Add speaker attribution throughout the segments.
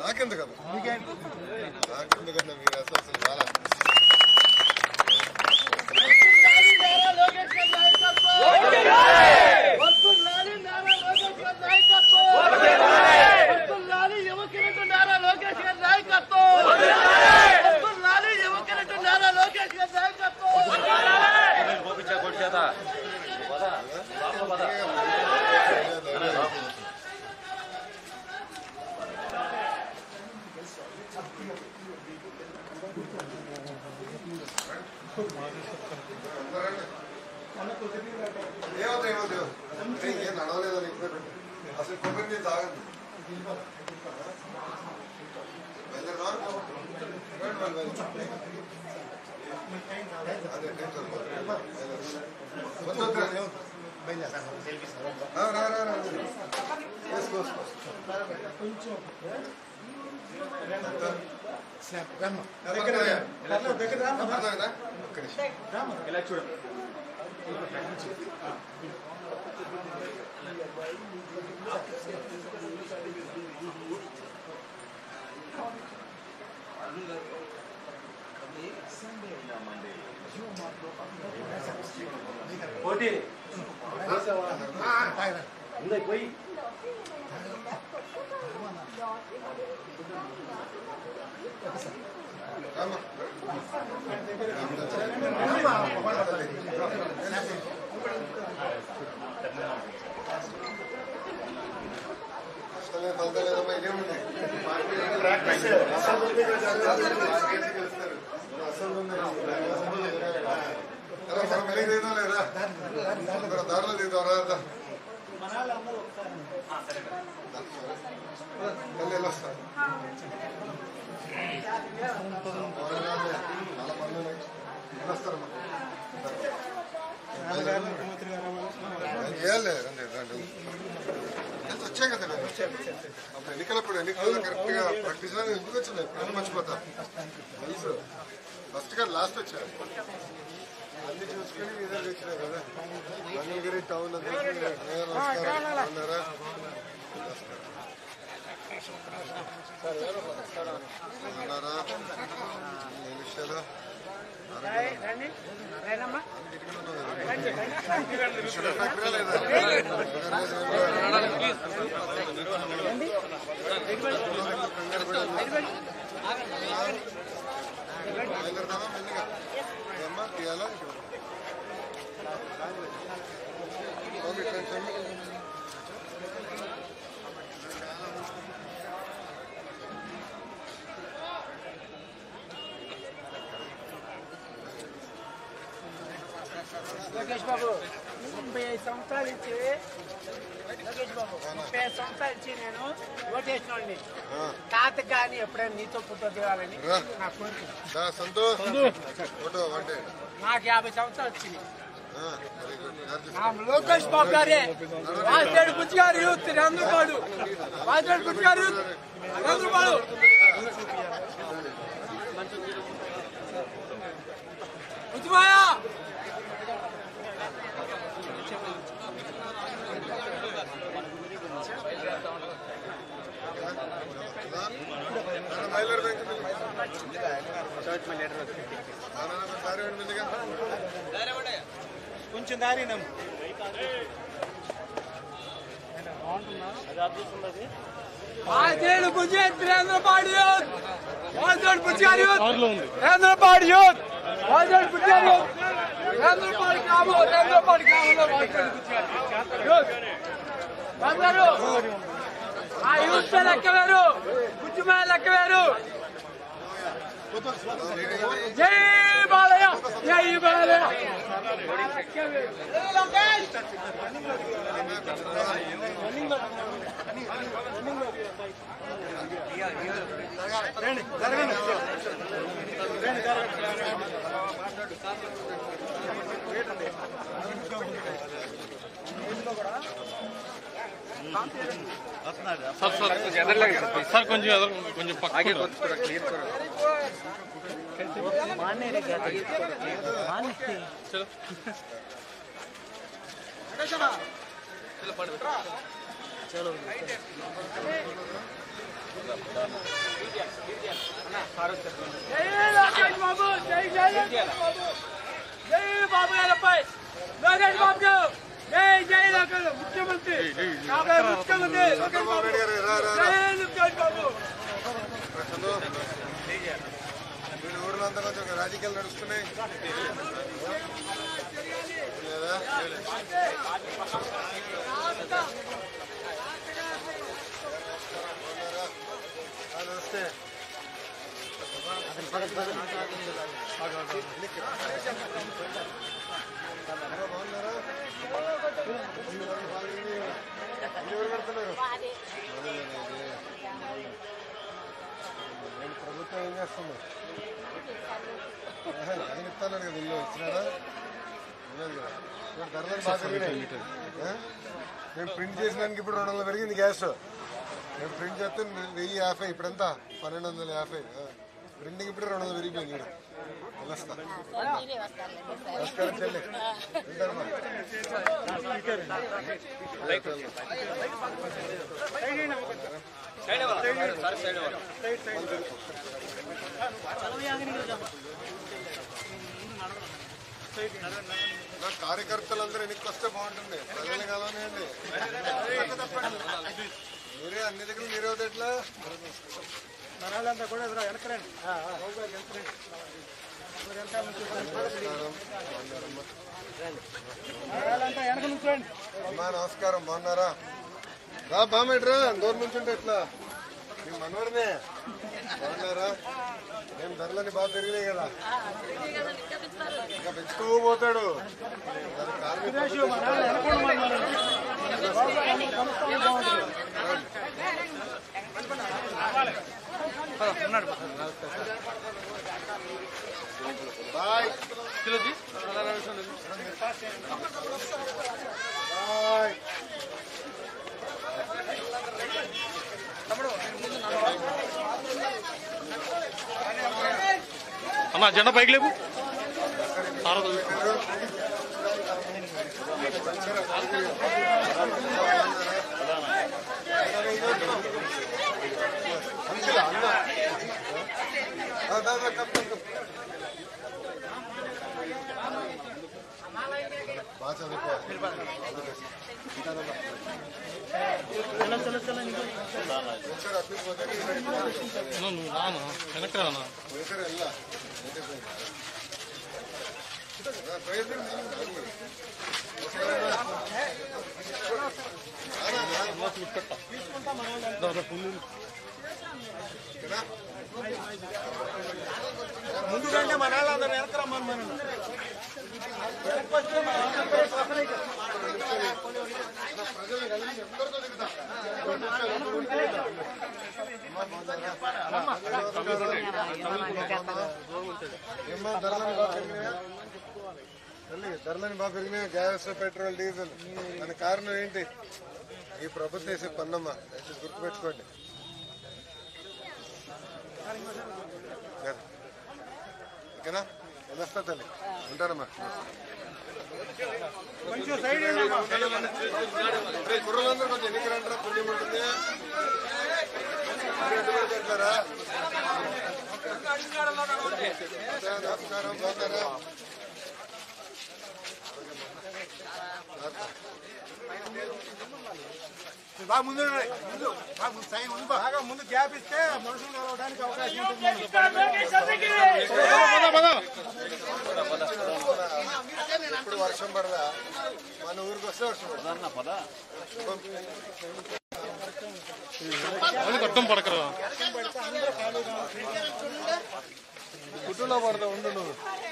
Speaker 1: నాకెందుకన్నా నాకెందుకన్నా మీరు అసలు అసలు చాలా ఏమవుతుంది ఏమవుతుంది ఏం నడవలేదని ఇక్కడ పెట్టు. అసలు కొబ్బరి నీళ్ళు తాగండి బయలుదేరదామా? రండి, రండి, రండి. అదే టైం సరిపోతుంది. వద్దు, వద్దు, వద్దు. ఆ, రా, రా, రా. వేసుకో, వేసుకో. అర్థమైందా? అర్థమైందా? ఒక్క నిమిషం. రామ్మా. కష్టమే ఫలితమేదమ్మా, ఇదేముంది? అసలు ఉంది కదా, గెలుస్తారు. అసలు ఉంది. అరే, మనం వెనక్కి దిగుదాం లేదా? ఇక్కడ దారిలో దిగుదాం రా, రా. మళ్ళీ వెళ్ళొస్తాను. చాలా మంది ఉన్నాయి. వెళ్ళొస్తారమ్మా. ఏం లేదు, రండి, రండి. ఎంత వచ్చాయి కదా నేను. అప్పుడు ఎన్నికలప్పుడు ఎన్నికల్లో కరెక్ట్ గా ప్రాక్టీస్ ఎందుకు వచ్చింది ఎప్పుడు మర్చిపోతా తెలుసు ఫస్ట్ గా లాస్ట్ వచ్చారు అన్ని చూసుకుని మీద వచ్చినాయి కదా మంగళగిరి టౌన్ అంతా చూసుకుని, ఏ నమస్కారం ఉన్నారా ఉన్నారా ఏ విషయాలు షుగర్ ఫ్యాక్టరీ లేదా బయలుదేరదామా మెల్లిగా ఏమ్మా తీయాలా ఓకే టెన్షన్
Speaker 2: లోకేష్ బాబు ముప్పై ఐదు సంవత్సరాలు ఇచ్చి లోకేష్ బాబు ముప్పై ఐదు సంవత్సరాలు ఇచ్చి నేను ఓటేసిన వాడిని తాత కానీ ఎప్పుడైనా నీతో ఫోటో దిగాలని
Speaker 1: రా.
Speaker 2: నా కోరిక
Speaker 1: దా సంతు ఫోటో వంటే
Speaker 2: నాకు యాభై సంవత్సరాలు వచ్చింది
Speaker 1: వెరీ గుడ్ గారు
Speaker 2: నా లోకేష్ బాబు గారే వాజపేడి బుచ్చి గారు యూత్ రంద్రపాడు వాజపేడి బుచ్చి గారు యూత్ రంద్రపాడు బుచ్చిమాయా
Speaker 3: కొంచెం దారి
Speaker 2: వాజపేడి బుచ్చి రంద్రపాడు యూత్ వాజపేడి బుచ్చి గారు యూత్ రంద్రపాడు యూత్ వాజపేడి బుచ్చి గారు యూత్ రంద్రపాడు గ్రామం రంద్రపాడు గ్రామంలో వాజపేడి బుచ్చి గారు యూత్ అందరూ ఆ యూత్ మీద లెక్క వేరు బుచ్చి మీద లెక్క వేరు జై బాలయ్య జై బాలయ్య
Speaker 4: సార్ సార్ కొంచెం ఎదరలేండి సార్ సార్ కొంచెం ఎదర కొంచెం పక్కకి చలో
Speaker 2: జై లోకేష్ బాబు జై జై లోకేష్ బాబు జై బాబు గారపై లోకేష్ బాబు గారు జై జై లోకేష్ ముఖ్యమంత్రి కాబోయే ముఖ్యమంత్రి లోకేష్
Speaker 1: చంద్రబాబు
Speaker 2: బాబు
Speaker 1: నాయుడు గారు రా రా రా
Speaker 2: జై లోకేష్ బాబు
Speaker 1: చంద్రు వీళ్ళ ఊర్లో అంతా కొంచెం రాజకీయాలు నడుస్తున్నాయి లేదా ఆ, నమస్తే బాగున్నారా ఎవరు కడుతున్నారు నేను ప్రభుత్వం ఏం చేస్తుంది ఆహా, ఆయన ఇస్తాను కదా ఇల్లు ఇచ్చినాడా ఇవ్వలేదు కదా ఇప్పుడు ధరలు బాగా పెరిగినాయి ఆ? మేము ప్రింట్ చేసినానికి ఇప్పుడు రెండు వందలు పెరిగింది గ్యాస్ మేము ప్రింట్ చేస్తే వెయ్యి యాభై ఇప్పుడు ఎంత పన్నెండు వందల యాభై ఆ. ప్రింటింగ్ ఇప్పుడు రెండు వందలు పెరిగిపోయింది ఇక్కడ వెళ్ళొస్తా నమస్కారం చెల్లి ఉంటారమ్మా నా కార్యకర్తలందరూ ఎన్నికలు వస్తే బాగుంటుంది ప్రజలు కలవనియండి మీరే అన్ని దగ్గర మీరే అవుతాయి ఎట్లా నమస్కారం. అమ్మా నమస్కారం బాగున్నారా రా బామేట్రా దూరం నుంచి ఉంటే ఎట్లా మీ మనవడనే బాగున్నారా ఏం ధరలని బాగా పెరిగినాయి కదా ఇంకా పెంచుకోబోతాడు దాని కారణం బాయ్ బాయ్
Speaker 4: అన్న జెండా పైకి లేపు సారథి.
Speaker 1: అంతేలా అన్న ఆ, దా, దా, కప్, కప్, కప్. బాగా చదువుకోవాలి ఒకసారి అటు పోతే
Speaker 4: అన్న, నువ్వు రానా వెనక్కి రానా
Speaker 1: ఒకసారి వెళ్ళా ప్రయత్నం
Speaker 2: ముందుకంటే మన వాళ్ళందరూ వెనక రమ్మని మనం
Speaker 1: ప్రజలు కలిసి ఎందరితో దిగుతా ఏమ్మా ధరలని బాగా పెరిగినాయా తల్లి ధరలని బాగా పెరిగినాయా గ్యాస్ పెట్రోల్ డీజిల్ దాని కారణం ఏంటి ఈ ప్రభుత్వం వేసే పన్నమ్మా దయచేసి గుర్తుపెట్టుకోండి సరే. ఓకేనా వెళ్ళొస్తా తల్లి ఉంటానమ్మా
Speaker 2: కొంచెం సైడ్
Speaker 1: రే, కుర్రలందరూ కొంచెం ఎన్నిక రంటారా పుణ్యం ఉంటుంది మీరు ఎటువంటి పెట్టారా? నమస్కారం బాగున్నారా
Speaker 2: బాగా ముందు ఉండండి. ముందు బాగా ముందు సైడ్ ముందు బాగా ముందు గ్యాప్ ఇస్తే మనుషులు కలవడానికి అవకాశం ఉంటుంది
Speaker 1: ఇప్పుడు వర్షం పడదా మన ఊరికి వస్తే వర్షం పడదా
Speaker 4: అది అడ్డం పడకరా
Speaker 1: కుటుంలో పడతా ఉండు నువ్వు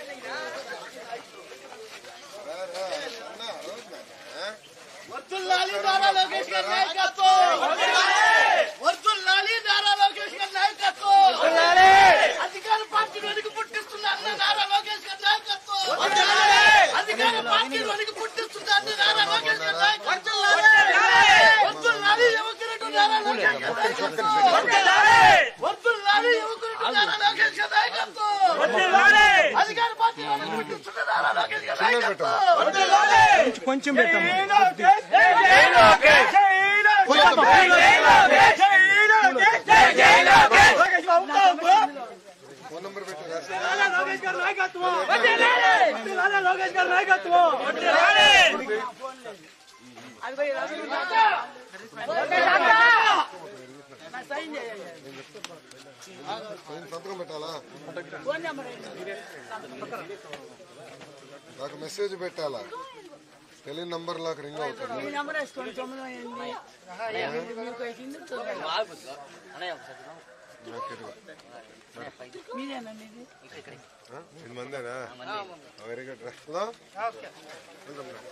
Speaker 1: రా, రా. అన్నా, అవునా? ఆ?
Speaker 3: వర్తుల్లాలి నారా లోకేష్ గారి నాయకత్వం వర్తుల్లాలి నారా లోకేష్ గారి నాయకత్వం అధికార పార్టీ వెనుక పుట్టిస్తున్న అన్న నారా లోకేష్ గారి నాయకత్వం అధికార పార్టీ వెనుక పుట్టిస్తున్న అన్న నారా లోకేష్ గారి నాయకత్వం వర్తుల్లాలి యువకుడు నారా లోకేష్ గారి నాయకత్వం వర్తుల్లాలి యువకుడు నారా లోకేష్ గారి నాయకత్వం అధికార పార్టీ వెనుక పుట్టిస్తున్న నారా లోకేష్ గారి నాయకత్వం
Speaker 2: కొంచెం పెట్టాము
Speaker 1: పోయేద్దాం.
Speaker 2: లోకేష్ గారి నాయకత్వం వర్ధిల్లాలి లోకేష్ గారి నాయకత్వం
Speaker 1: నేను సంతకం పెట్టాలా నాకు మెసేజ్ పెట్టాలా తెలియని నంబర్ నాకు రింగ్ అవుతుంది
Speaker 5: నెంబర్ వేసుకోండి తొమ్మిది ఎనిమిది మీకు వేసింది తొమ్మిది.
Speaker 1: నాకు తెలియదు.
Speaker 5: మీరేనండి ఇది
Speaker 1: ఆ? ఎనిమిది మందేనా వెరీ గుడ్ హలో వెళ్దాం రా.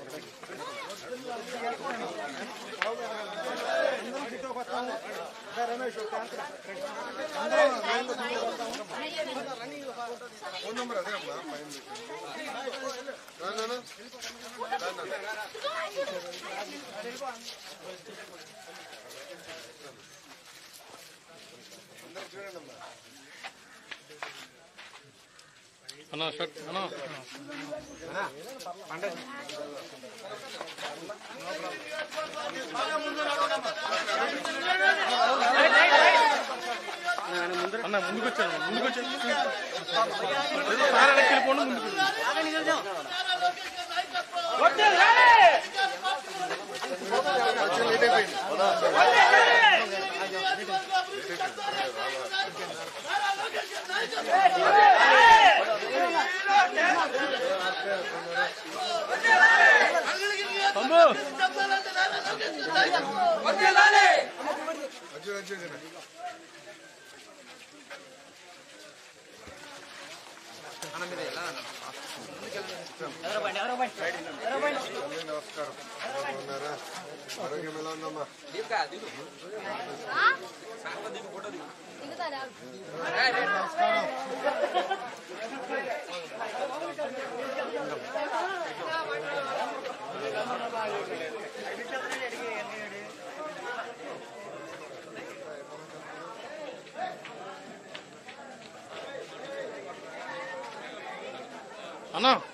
Speaker 1: ఫోన్ నెంబర్ అదే అమ్మా పైన పెట్టింది. రా నాన్న. రా నాన్న. అందరూ చూడండి అమ్మా
Speaker 4: అన్న షర్ట్ అన్న అన్న ముందుకు వచ్చాను ముందుకు వచ్చాను వెళ్ళిపోండి ముందుకు
Speaker 1: కొంచెం లేట్ అయిపోయింది
Speaker 4: తమ్ము
Speaker 1: అర్జున్ అర్జున్ జన. తల్లి, నమస్కారం బాగున్నారా ఆరోగ్యం ఎలా ఉందమ్మా
Speaker 4: అన్న